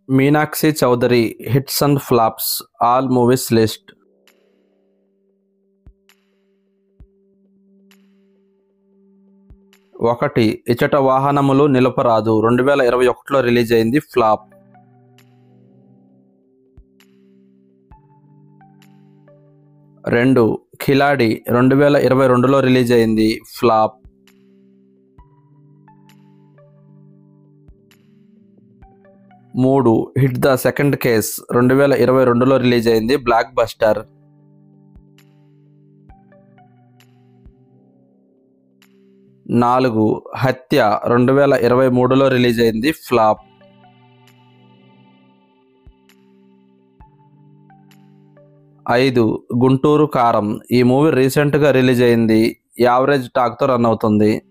Meenakshi Chaudhary hits and flops all movies list ఒకటి ఇచట వాహనములు నిలపరాదు రెండు వేల ఇరవై ఒకటిలో రిలీజ్ అయింది ఫ్లాప్ రెండు ఖిలాడి రెండు వేల ఇరవై రెండులో రిలీజ్ అయింది ఫ్లాప్ మూడు హిట్ ద సెకండ్ కేస్ రెండు వేల ఇరవై రెండులో రిలీజ్ అయింది బ్లాక్ బస్టర్ నాలుగు హత్య రెండు వేల ఇరవై మూడులో రిలీజ్ అయింది ఫ్లాప్ ఐదు గుంటూరు కారం ఈ మూవీ రీసెంట్గా రిలీజ్ అయింది యావరేజ్ టాక్తో రన్ అవుతుంది